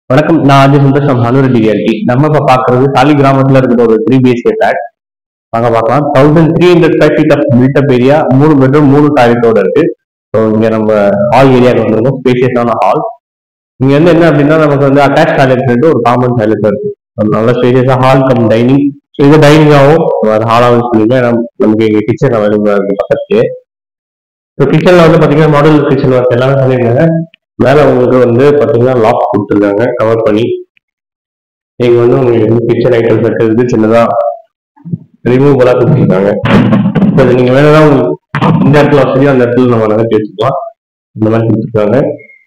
வணக்கம் நான் அஜய் சுந்தர் நம்ம ஹனூர் டிஆர்டி நம்ம இப்ப பாக்குறது சாலி கிராமத்துல இருக்கிற ஒரு த்ரீ பிஹெச்கே ஃபிளாட் வாங்க பார்க்கலாம் thousand three hundred square feet of built up area மூணு பெட்ரூம் மூணு டாய்லெட்டோட இருக்கு ஸோ இங்க நம்ம ஹால் ஏரியாவுக்கு வந்திருக்கோம் ஸ்பேஷியஸான ஹால் இங்க வந்து என்ன அப்படின்னா நமக்கு வந்து அட்டாச் டாய்லெட் ஒரு காமன் டாய்லெட் இருக்கு ஒரு நல்ல ஸ்பேஷியஸா ஹால் கம் டைனிங் ஸோ இது டைனிங்காகவும் ஹாலாகவும் சொல்லிங்க நமக்கு இங்க கிச்சன் அவைலபிளா இருக்கு பக்கத்துலேயே ஸோ கிச்சன்ல வந்து பாத்தீங்கன்னா மாடல் கிச்சன் ஒர்க் எல்லாமே பண்ணியிருக்காங்க மேல உங்களுக்கு வந்து பாத்தீங்கன்னா லாக் கொடுத்துருக்காங்க கவர் பண்ணி நீங்க வந்து உங்களுக்கு கிச்சன் ஐட்டம் செட் இருக்கு சின்னதா ரிமூவலா கொடுத்துருக்காங்க இப்போ இது நீங்க வேணும்னா உங்களுக்கு இந்த இடத்துல வசதியோ அந்த இடத்துல நம்ம நகர்த்தி வச்சுக்கலாம் இந்த மாதிரி கொடுத்துருக்காங்க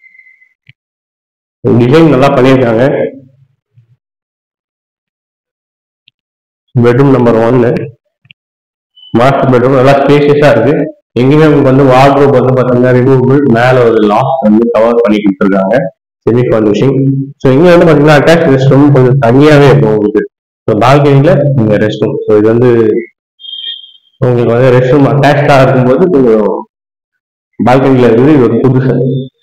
டிசைன் நல்லா பண்ணியிருக்காங்க பெட்ரூம் நம்பர் ஒன்னு மாஸ்டர் பெட்ரூம் நல்லா ஸ்பேஷியஸா இருக்கு எங்கேயுமே உங்களுக்கு வந்து வார்ட்ரோப் வந்து பாத்தீங்கன்னா ரிமூவபிள் மேல ஒரு லாக் வந்து கவர் பண்ணி கொடுத்துருக்காங்க செமி ஃபர்னிஷிங் ஸோ இங்க வந்து பாத்தீங்கன்னா அட்டாச் ரெஸ்ட் ரூம் கொஞ்சம் தனியாவே இருக்கும் உங்களுக்கு ஸோ பால்கனில இங்க ரெஸ்ட் ரூம் ஸோ இது வந்து உங்களுக்கு வந்து ரெஸ்ட் ரூம் அட்டாச்சா இருக்கும்போது கொஞ்சம் பால்கனில இருக்குது இது ஒரு புதுசு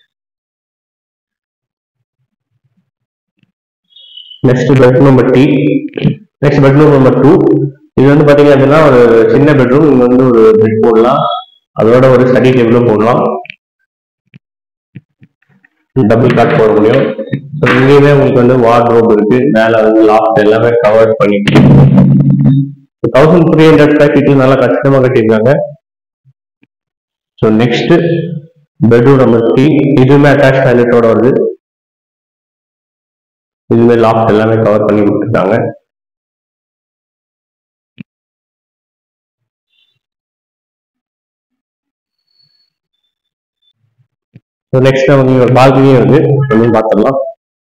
நெக்ஸ்ட் பெட்ரூம் நம்பர் டி நெக்ஸ்ட் பெட்ரூம் நம்பர் டூ இது வந்து பாத்தீங்க அப்படின்னா ஒரு சின்ன பெட்ரூம் இங்க வந்து ஒரு பெட் போடலாம் அதோட ஒரு ஸ்டடி டேபிளும் போடலாம் டபுள் காட் போட முடியும் ஸோ இங்கேயுமே உங்களுக்கு வந்து வார்ட்ரோப் இருக்கு மேல வந்து லாஃப்ட் எல்லாமே கவர் பண்ணிட்டு தௌசண்ட் த்ரீ ஹண்ட்ரட் ஸ்கொயர் ஃபீட்ல நல்லா கஷ்டமா கட்டியிருக்காங்க so next bedroom number three இதுவுமே அட்டாச் டாய்லெட்டோட வருது இதுவுமே லாஃப்ட் எல்லாமே கவர் பண்ணி கொடுத்துருக்காங்க ஸோ நெக்ஸ்ட் நமக்கு ஒரு பால்கனி வந்து கொஞ்சம் பார்த்துடலாம்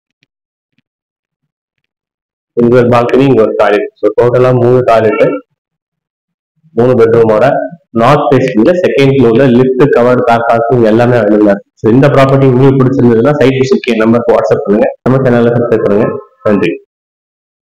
இங்க ஒரு பால்கனி இங்க ஒரு டாய்லெட் ஸோ டோட்டலா மூணு டாய்லெட் மூணு பெட்ரூமோட நார்த் ஃபேஸ்ல செகண்ட் ஃப்ளோர்ல லிஃப்ட் கவர் பேக் ஹால்ஸ் எல்லாமே அவைலபிளா இருக்கு ஸோ இந்த ப்ராப்பர்ட்டி உங்களுக்கு பிடிச்சிருந்ததுன்னா சைட் விசிட் நம்பருக்கு வாட்ஸ்அப் பண்ணுங்க நம்ம சேனல்ல சப்ஸ்கிரைப் பண்ணுங்க நன்றி